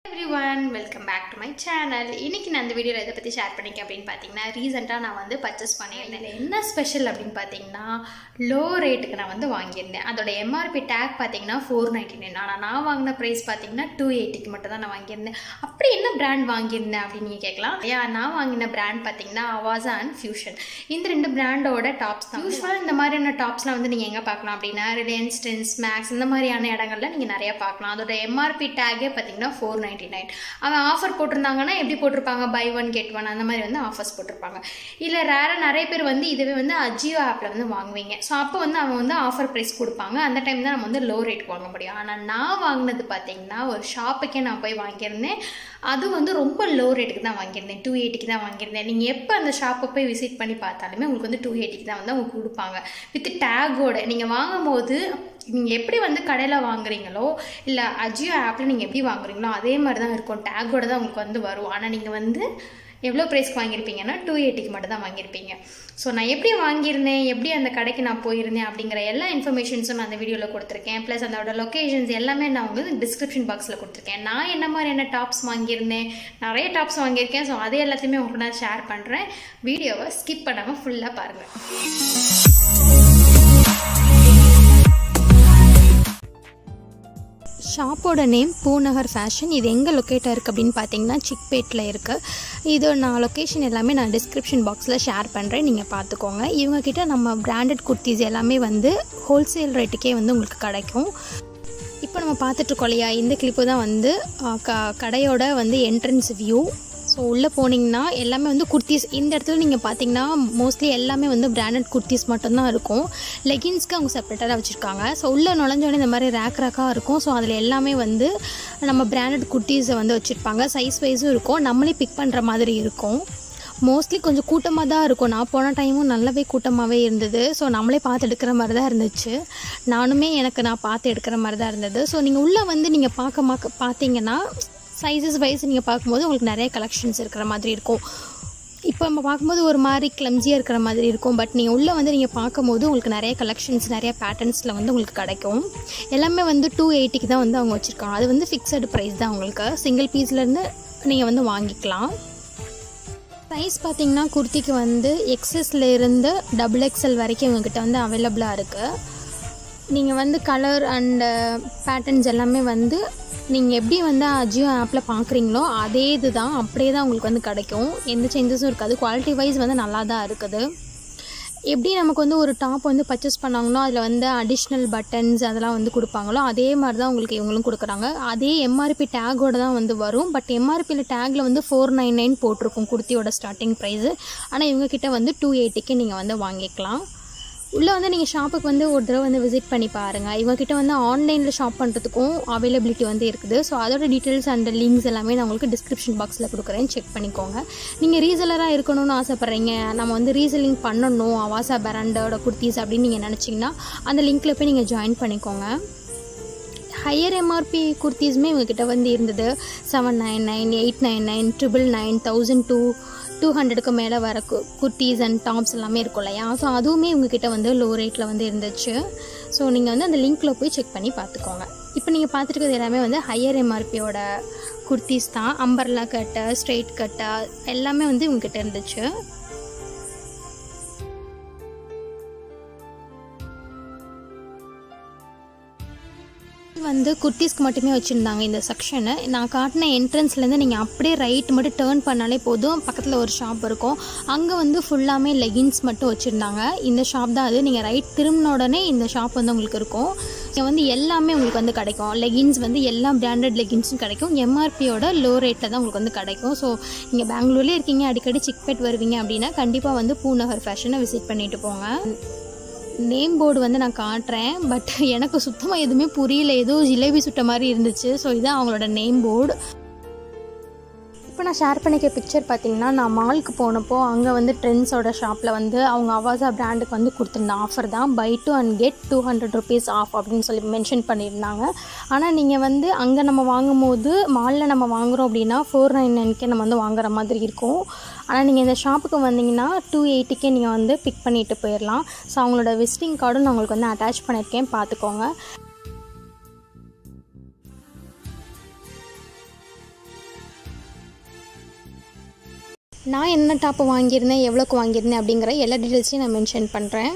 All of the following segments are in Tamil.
everyone welcome back to my channel இன்னைக்கு நான் இந்த வீடியோவில் எதை பற்றி ஷேர் பண்ணிக்க அப்படின்னு பார்த்தீங்கன்னா ரீசெண்டாக நான் வந்து பர்ச்சேஸ் பண்ணியிருந்தேன் இதுல என்ன ஸ்பெஷல் அப்படின்னு பார்த்தீங்கன்னா லோ ரேட்டுக்கு நான் வந்து வாங்கியிருந்தேன் அதோட எம்ஆர்பி டேக் பார்த்தீங்கன்னா ஃபோர் நைன்டி நைன் ஆனால் நான் வாங்கின ப்ரைஸ் பார்த்தீங்கன்னா டூ எயிட்டிக்கு மட்டும் தான் நான் வாங்கியிருந்தேன் அப்படி என்ன பிராண்ட் வாங்கியிருந்தேன் அப்படின்னு நீங்கள் கேட்கலாம் ஏன் நான் வாங்கின பிராண்ட் பார்த்தீங்கன்னா அவாசா அண்ட் ஃபியூஷன் இந்த ரெண்டு பிராண்டோட டாப்ஸ் தான் யூஸ்வலாக இந்த மாதிரியான டாப்ஸ்லாம் வந்து நீங்கள் எங்கே பார்க்கலாம் அப்படின்னா ரிலையன்ஸ் டென்ஸ் மேக்ஸ் இந்த மாதிரியான இடங்கள்ல நீங்கள் நிறைய பார்க்கலாம் அதோட எம்ஆர்பி டேக்கே பார்த்தீங்கன்னா ஃபோர் நைன்டி நைன் அவன் ஆஃபர் போட்டிருந்தாங்கன்னா எப்படி போட்டிருப்பாங்க பை ஒன் கெட் ஒன் அந்த மாதிரி வந்து ஆஃபர்ஸ் போட்டிருப்பாங்க இல்லை ரேராக நிறைய பேர் வந்து இதுவே வந்து அஜியோ ஆப்பில் வந்து வாங்குவீங்க ஸோ அப்போ வந்து அவன் வந்து ஆஃபர் ப்ரைஸ் கொடுப்பாங்க அந்த டைம் தான் நம்ம வந்து லோ ரேட் வாங்க முடியும் ஆனால் நான் வாங்கினது பார்த்தீங்கன்னா ஒரு ஷாப்புக்கே நான் போய் வாங்கியிருந்தேன் அது வந்து ரொம்ப லோ ரேட்டுக்கு தான் வாங்கியிருந்தேன் டூ எயிட்டிக்கு தான் வாங்கியிருந்தேன் நீங்கள் எப்போ அந்த ஷாப்பை போய் விசிட் பண்ணி பார்த்தாலுமே உங்களுக்கு வந்து டூ எயிட்டிக்கு தான் வந்து அவங்க கொடுப்பாங்க வித் டேக்கோட நீங்கள் வாங்கும்போது நீங்கள் எப்படி வந்து கடையில் வாங்குறீங்களோ இல்லை அஜியோ ஆப்பில் நீங்கள் எப்படி வாங்குறீங்களோ அதே மாதிரி தான் இருக்கும் டேக்கோட தான் உங்களுக்கு வந்து வரும் ஆனால் நீங்கள் வந்து எவ்வளோ ப்ரைஸ்க்கு வாங்கியிருப்பீங்கன்னா டூ எயிட்டிக்கு மட்டும் தான் வாங்கியிருப்பீங்க ஸோ நான் எப்படி வாங்கியிருந்தேன் எப்படி அந்த கடைக்கு நான் போயிருந்தேன் அப்படிங்கிற எல்லா இன்ஃபர்மேஷன்ஸும் நான் அந்த வீடியோவில் கொடுத்துருக்கேன் ப்ளஸ் அதோட லொக்கேஷன்ஸ் எல்லாமே நான் உங்களுக்கு டிஸ்கிரிப்ஷன் பாக்ஸில் கொடுத்துருக்கேன் நான் என்ன மாதிரி என்ன டாப்ஸ் வாங்கியிருந்தேன் நிறைய டாப்ஸ் வாங்கியிருக்கேன் ஸோ அது எல்லாத்தையுமே உங்களுக்கு நான் ஷேர் பண்ணுறேன் வீடியோவை ஸ்கிப் பண்ணாமல் ஃபுல்லாக பாருங்கள் ஷாப்போட நேம் பூநகர் ஃபேஷன் இது எங்கே லொக்கேட்டாக இருக்குது அப்படின்னு பார்த்தீங்கன்னா சிக்பேட்டில் இருக்குது இது நான் லொக்கேஷன் எல்லாமே நான் டிஸ்கிரிப்ஷன் பாக்ஸில் ஷேர் பண்ணுறேன் நீங்கள் பார்த்துக்கோங்க இவங்கக்கிட்ட நம்ம பிராண்டட் குர்த்திஸ் எல்லாமே வந்து ஹோல்சேல் ரேட்டுக்கே வந்து உங்களுக்கு கிடைக்கும் இப்போ நம்ம பார்த்துட்ருக்கோம் இல்லையா இந்த கிளிப்பு தான் வந்து க கடையோட வந்து என்ட்ரன்ஸ் வியூ ஸோ உள்ளே போனீங்கன்னா எல்லாமே வந்து குர்த்திஸ் இந்த இடத்துல நீங்கள் பார்த்தீங்கன்னா மோஸ்ட்லி எல்லாமே வந்து பிராண்டட் குர்த்திஸ் மட்டும்தான் இருக்கும் லெகின்ஸ்க்கு அவங்க செப்பரேட்டாக வச்சுருக்காங்க ஸோ உள்ளே நுழைஞ்சோடனே இந்த மாதிரி ரேக் ரேக்காக இருக்கும் ஸோ அதில் எல்லாமே வந்து நம்ம பிராண்டட் குர்த்திஸை வந்து வச்சுருப்பாங்க சைஸ் வைஸும் இருக்கும் நம்மளே பிக் பண்ணுற மாதிரி இருக்கும் மோஸ்ட்லி கொஞ்சம் கூட்டமாக தான் இருக்கும் நான் போன டைமும் நல்லாவே கூட்டமாகவே இருந்தது ஸோ நம்மளே பார்த்து எடுக்கிற மாதிரி தான் இருந்துச்சு நானுமே எனக்கு நான் பார்த்து எடுக்கிற மாதிரி தான் இருந்தது ஸோ நீங்கள் உள்ளே வந்து நீங்கள் பார்க்க மாக்க பார்த்தீங்கன்னா சைஸஸ் வைஸ் நீங்கள் பார்க்கும்போது உங்களுக்கு நிறைய கலெக்ஷன்ஸ் இருக்கிற மாதிரி இருக்கும் இப்போ நம்ம பார்க்கும்போது ஒரு மாதிரி கிளம்ஸியாக இருக்கிற மாதிரி இருக்கும் பட் நீங்கள் உள்ளே வந்து நீங்கள் பார்க்கும்போது உங்களுக்கு நிறைய கலெக்ஷன்ஸ் நிறைய பேட்டர்ன்ஸில் வந்து உங்களுக்கு கிடைக்கும் எல்லாமே வந்து டூ எயிட்டிக்கு தான் வந்து அவங்க வச்சுருக்காங்க அது வந்து ஃபிக்ஸடு ப்ரைஸ் தான் உங்களுக்கு சிங்கிள் பீஸ்லேருந்து நீங்கள் வந்து வாங்கிக்கலாம் சைஸ் பார்த்தீங்கன்னா குர்த்திக்கு வந்து எக்ஸஸ்ல இருந்து டபுள் எக்ஸ்எல் வரைக்கும் இவங்ககிட்ட வந்து அவைலபிளாக இருக்குது நீங்கள் வந்து கலர் அண்டு பேட்டர்ன்ஸ் எல்லாமே வந்து நீங்கள் எப்படி வந்து அஜியோ ஆப்பில் பார்க்குறீங்களோ அதே இது தான் அப்படியே தான் உங்களுக்கு வந்து கிடைக்கும் எந்த சேஞ்சஸும் இருக்காது குவாலிட்டி வைஸ் வந்து நல்லா தான் இருக்குது எப்படி நமக்கு வந்து ஒரு டாப் வந்து பர்ச்சேஸ் பண்ணாங்களோ அதில் வந்து அடிஷ்னல் பட்டன்ஸ் அதெல்லாம் வந்து கொடுப்பாங்களோ அதே மாதிரி தான் உங்களுக்கு இவங்களும் கொடுக்குறாங்க அதே எம்ஆர்பி டேக்கோட தான் வந்து வரும் பட் எம்ஆர்பியில் டேக்கில் வந்து ஃபோர் நைன் நைன் போட்டிருக்கும் குர்த்தியோட ஸ்டார்டிங் ப்ரைஸு ஆனால் இவங்கக்கிட்ட வந்து டூ எயிட்டிக்கு நீங்கள் வந்து வாங்கிக்கலாம் உள்ளே வந்து நீங்கள் ஷாப்புக்கு வந்து ஒரு தடவை வந்து விசிட் பண்ணி பாருங்கள் இவங்ககிட்ட வந்து ஆன்லைனில் ஷாப் பண்ணுறதுக்கும் அவைலபிலிட்டி வந்து இருக்குது ஸோ அதோட டீட்டெயில்ஸ் அண்ட் லிங்க்ஸ் எல்லாமே நான் உங்களுக்கு டிஸ்கிரிப்ஷன் பாக்ஸில் கொடுக்குறேன் செக் பண்ணிக்கோங்க நீங்கள் ரீசெலராக இருக்கணும்னு ஆசைப்பட்றீங்க நம்ம வந்து ரீசெல்லிங் பண்ணணும் அவாசா பிராண்டோட குர்த்திஸ் அப்படின்னு நீங்கள் நினச்சிங்கன்னா அந்த லிங்க்கில் போய் நீங்கள் ஜாயின் பண்ணிக்கோங்க ஹையர் எம்ஆர்பி குர்த்திஸுமே இவங்ககிட்ட வந்து இருந்தது seven nine nine eight nine nine triple nine thousand two two ஹண்ட்ரடுக்கு மேலே வர கு குர்த்திஸ் அண்ட் டாப்ஸ் எல்லாமே இருக்கும் இல்லையா ஸோ அதுவுமே இவங்ககிட்ட வந்து லோ ரேட்டில் வந்து இருந்துச்சு ஸோ நீங்கள் வந்து அந்த லிங்க்கில் போய் செக் பண்ணி பார்த்துக்கோங்க இப்போ நீங்கள் பார்த்துருக்கிறது எல்லாமே வந்து ஹையர் எம்ஆர்பியோட குர்த்திஸ் தான் அம்பர்லா கட்டு ஸ்ட்ரெயிட் கட்டு எல்லாமே வந்து இவங்ககிட்ட இருந்துச்சு வந்து குர்த்திஸ்க்கு மட்டுமே வச்சுருந்தாங்க இந்த செக்ஷனு நான் காட்டின என்ட்ரன்ஸ்லேருந்து நீங்கள் அப்படியே ரைட் மட்டும் டேர்ன் பண்ணாலே போதும் பக்கத்தில் ஒரு ஷாப் இருக்கும் அங்கே வந்து ஃபுல்லாமே லெகின்ஸ் மட்டும் வச்சுருந்தாங்க இந்த ஷாப் தான் அது நீங்கள் ரைட் திரும்பின உடனே இந்த ஷாப் வந்து உங்களுக்கு இருக்கும் இங்கே வந்து எல்லாமே உங்களுக்கு வந்து கிடைக்கும் லெகின்ஸ் வந்து எல்லா பிராண்டட் லெகின்ஸும் கிடைக்கும் எம்ஆர்பியோட லோ ரேட்டில் தான் உங்களுக்கு வந்து கிடைக்கும் ஸோ நீங்கள் பெங்களூர்லேயே இருக்கீங்க அடிக்கடி சிக்பேட் வருவீங்க அப்படின்னா கண்டிப்பாக வந்து பூநகர் ஃபேஷனை விசிட் பண்ணிட்டு போங்க நேம் போர்டு வந்து நான் காட்டுறேன் பட் எனக்கு சுத்தமாக எதுவுமே புரியல ஏதோ ஜிலேபி சுட்ட மாதிரி இருந்துச்சு ஸோ இதுதான் அவங்களோட நேம் போர்டு இப்போ நான் ஷேர் பண்ணிக்க பிக்சர் பார்த்தீங்கன்னா நான் மாலுக்கு போனப்போ அங்கே வந்து ட்ரெண்ட்ஸோட ஷாப்பில் வந்து அவங்க அவாசா பிராண்டுக்கு வந்து கொடுத்துருந்த ஆஃபர் தான் buy two and get two hundred rupees off அப்படின்னு சொல்லி மென்ஷன் பண்ணியிருந்தாங்க ஆனால் நீங்கள் வந்து அங்கே நம்ம வாங்கும்போது மாலில் நம்ம வாங்குகிறோம் அப்படின்னா ஃபோர் நைன் நைன்க்கே நம்ம வந்து வாங்குற மாதிரி இருக்கும் ஆனால் நீங்கள் இந்த ஷாப்புக்கு வந்தீங்கன்னா டூ எயிட்டிக்கே நீங்கள் வந்து பிக் பண்ணிட்டு போயிடலாம் ஸோ அவங்களோட விசிட்டிங் கார்டும் நான் உங்களுக்கு வந்து அட்டாச் பண்ணியிருக்கேன் பார்த்துக்கோங்க நான் என்ன டாப்பு வாங்கியிருந்தேன் எவ்வளோக்கு வாங்கியிருந்தேன் அப்படிங்கிற எல்லா டீட்டெயில்ஸையும் நான் மென்ஷன் பண்ணுறேன்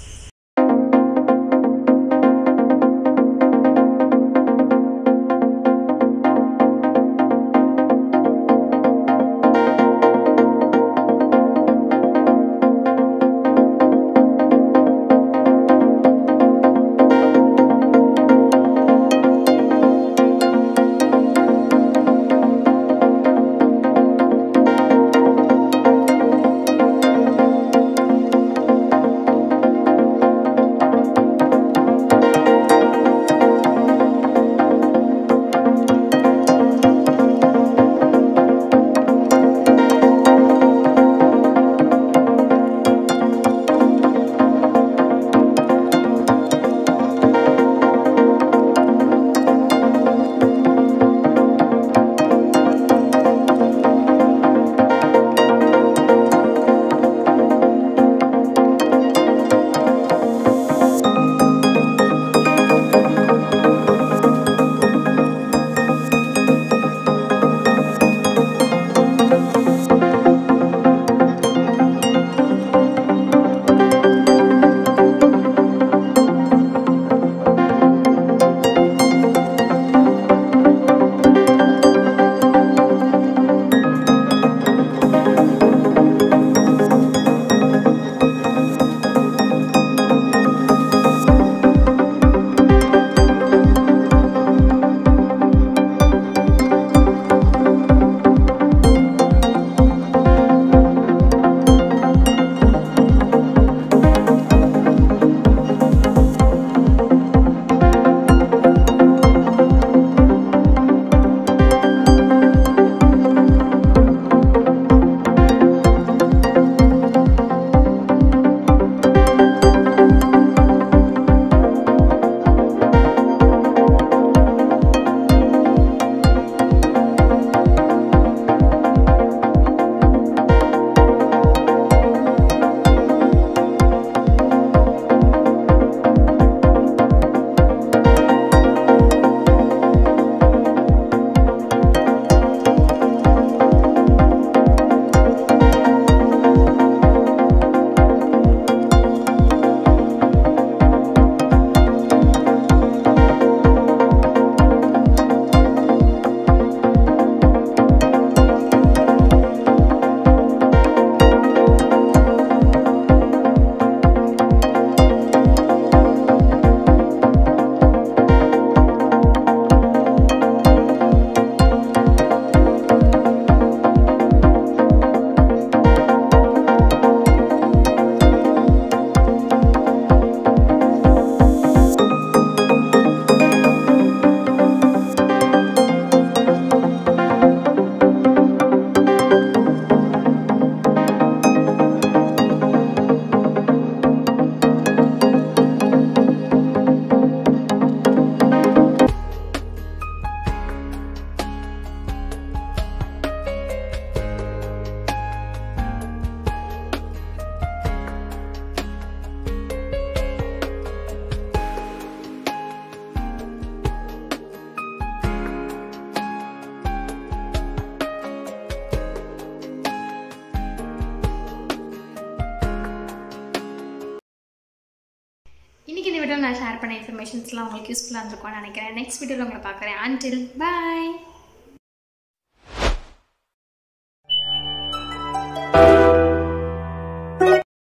இன்றைக்கி இந்த வீடியோவில் நான் ஷேர் பண்ண இன்ஃபர்மேஷன்ஸ்லாம் உங்களுக்கு யூஸ்ஃபுல்லாக இருந்திருக்கும்னு நினைக்கிறேன் நெக்ஸ்ட் வீடியோவில் உங்களை பார்க்குறேன் அன்டில் பாய்